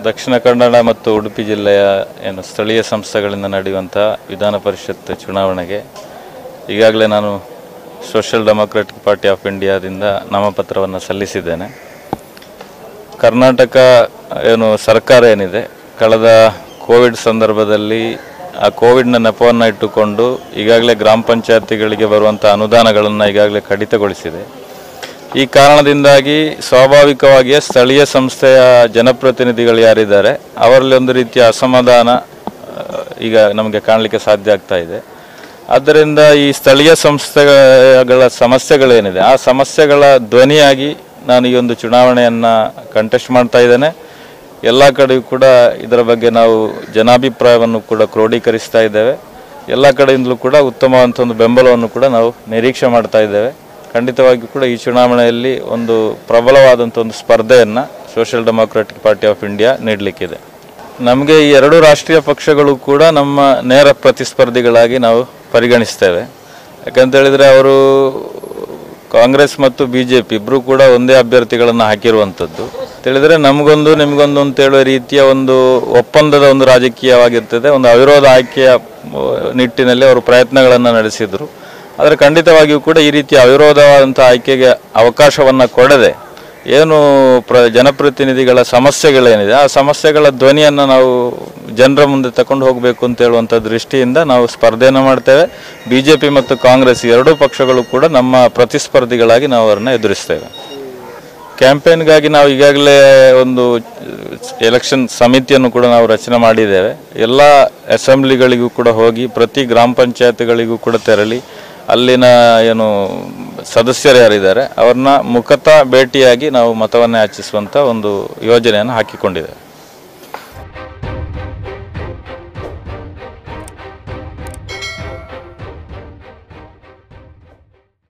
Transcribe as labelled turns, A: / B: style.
A: ದಕ್ಷಿಣ ಕನ್ನಡ ಮತ್ತು ಉಡುಪಿ ಜಿಲ್ಲೆಯ ಏನು ಸ್ಥಳೀಯ ಸಂಸ್ಥೆಗಳಿಂದ ನಡೆಯುವಂಥ ವಿಧಾನ ಪರಿಷತ್ ಚುನಾವಣೆಗೆ ಈಗಾಗಲೇ ನಾನು ಸೋಷಿಯಲ್ ಡೆಮೊಕ್ರೆಟಿಕ್ ಪಾರ್ಟಿ ಆಫ್ ಇಂಡಿಯಾದಿಂದ ನಾಮಪತ್ರವನ್ನು ಸಲ್ಲಿಸಿದ್ದೇನೆ ಕರ್ನಾಟಕ ಏನು ಸರ್ಕಾರ ಏನಿದೆ ಕಳೆದ ಕೋವಿಡ್ ಸಂದರ್ಭದಲ್ಲಿ ಆ ಕೋವಿಡ್ನ ನೆಪವನ್ನು ಇಟ್ಟುಕೊಂಡು ಈಗಾಗಲೇ ಗ್ರಾಮ ಪಂಚಾಯತಿಗಳಿಗೆ ಬರುವಂಥ ಅನುದಾನಗಳನ್ನು ಈಗಾಗಲೇ ಕಡಿತಗೊಳಿಸಿದೆ ಈ ಕಾರಣದಿಂದಾಗಿ ಸ್ವಾಭಾವಿಕವಾಗಿಯೇ ಸ್ಥಳೀಯ ಸಂಸ್ಥೆಯ ಜನಪ್ರತಿನಿಧಿಗಳು ಯಾರಿದ್ದಾರೆ ಅವರಲ್ಲಿ ಒಂದು ರೀತಿಯ ಅಸಮಾಧಾನ ಆ, ಈಗ ನಮಗೆ ಕಾಣಲಿಕ್ಕೆ ಸಾಧ್ಯ ಆಗ್ತಾ ಇದೆ ಆದ್ದರಿಂದ ಈ ಸ್ಥಳೀಯ ಸಂಸ್ಥೆಗಳ ಸಮಸ್ಯೆಗಳೇನಿದೆ ಆ ಸಮಸ್ಯೆಗಳ ಧ್ವನಿಯಾಗಿ ನಾನು ಈ ಒಂದು ಚುನಾವಣೆಯನ್ನು ಕಂಟೆಸ್ಟ್ ಮಾಡ್ತಾ ಇದ್ದೇನೆ ಎಲ್ಲ ಕಡೆಯೂ ಕೂಡ ಇದರ ಬಗ್ಗೆ ನಾವು ಜನಾಭಿಪ್ರಾಯವನ್ನು ಕೂಡ ಕ್ರೋಢೀಕರಿಸ್ತಾ ಇದ್ದೇವೆ ಎಲ್ಲ ಕಡೆಯಿಂದಲೂ ಕೂಡ ಉತ್ತಮವಾದಂಥ ಒಂದು ಬೆಂಬಲವನ್ನು ಕೂಡ ನಾವು ನಿರೀಕ್ಷೆ ಮಾಡ್ತಾ ಇದ್ದೇವೆ ಖಂಡಿತವಾಗಿಯೂ ಕೂಡ ಈ ಚುನಾವಣೆಯಲ್ಲಿ ಒಂದು ಪ್ರಬಲವಾದಂಥ ಒಂದು ಸ್ಪರ್ಧೆಯನ್ನು social democratic party of India ನೀಡಲಿಕ್ಕಿದೆ ನಮಗೆ ಈ ಎರಡು ರಾಷ್ಟ್ರೀಯ ಪಕ್ಷಗಳು ಕೂಡ ನಮ್ಮ ನೇರ ಪ್ರತಿಸ್ಪರ್ಧಿಗಳಾಗಿ ನಾವು ಪರಿಗಣಿಸ್ತೇವೆ ಯಾಕಂತ ಹೇಳಿದ್ರೆ ಅವರು ಕಾಂಗ್ರೆಸ್ ಮತ್ತು ಬಿ ಜೆ ಪಿ ಇಬ್ಬರು ಕೂಡ ಒಂದೇ ಅಭ್ಯರ್ಥಿಗಳನ್ನು ಹಾಕಿರುವಂಥದ್ದು ತಿಳಿದ್ರೆ ನಮಗೊಂದು ನಿಮಗೊಂದು ಅಂತ ಹೇಳುವ ರೀತಿಯ ಒಂದು ಒಪ್ಪಂದದ ಒಂದು ರಾಜಕೀಯವಾಗಿರ್ತದೆ ಒಂದು ಅವಿರೋಧ ಆಯ್ಕೆಯ ಆ, ನಿಟ್ಟಿನಲ್ಲಿ ಅವರು ಪ್ರಯತ್ನಗಳನ್ನು ನಡೆಸಿದರು ಆದರೆ ಖಂಡಿತವಾಗಿಯೂ ಕೂಡ ಈ ರೀತಿಯ ಅವಿರೋಧವಾದಂಥ ಆಯ್ಕೆಗೆ ಅವಕಾಶವನ್ನು ಕೊಡದೆ ಏನು ಪ್ರ ಜನಪ್ರತಿನಿಧಿಗಳ ಸಮಸ್ಯೆಗಳೇನಿದೆ ಆ ಸಮಸ್ಯೆಗಳ ಧ್ವನಿಯನ್ನು ನಾವು ಜನರ ಮುಂದೆ ತಕೊಂಡು ಹೋಗಬೇಕು ಅಂತ ಹೇಳುವಂಥ ದೃಷ್ಟಿಯಿಂದ ನಾವು ಸ್ಪರ್ಧೆಯನ್ನು ಮಾಡ್ತೇವೆ ಬಿ ಜೆ ಪಿ ಮತ್ತು ಕಾಂಗ್ರೆಸ್ ಎರಡೂ ಪಕ್ಷಗಳು ಕೂಡ ನಮ್ಮ ಪ್ರತಿಸ್ಪರ್ಧಿಗಳಾಗಿ ನಾವು ಅವರನ್ನು ಎದುರಿಸ್ತೇವೆ ಕ್ಯಾಂಪೇನ್ಗಾಗಿ ನಾವು ಈಗಾಗಲೇ ಒಂದು ಎಲೆಕ್ಷನ್ ಸಮಿತಿಯನ್ನು ಕೂಡ ನಾವು ರಚನೆ ಮಾಡಿದ್ದೇವೆ ಎಲ್ಲ ಅಸೆಂಬ್ಲಿಗಳಿಗೂ ಕೂಡ ಹೋಗಿ ಪ್ರತಿ ಗ್ರಾಮ ಪಂಚಾಯತ್ಗಳಿಗೂ ಕೂಡ ತೆರಳಿ ಅಲ್ಲಿನ ಏನು ಸದಸ್ಯರು ಯಾರಿದ್ದಾರೆ ಅವ್ರನ್ನ ಮುಖತಃ ಭೇಟಿಯಾಗಿ ನಾವು ಮತವನ್ನು ಯಾಚಿಸುವಂಥ ಒಂದು ಯೋಜನೆಯನ್ನು ಹಾಕಿಕೊಂಡಿದ್ದೇವೆ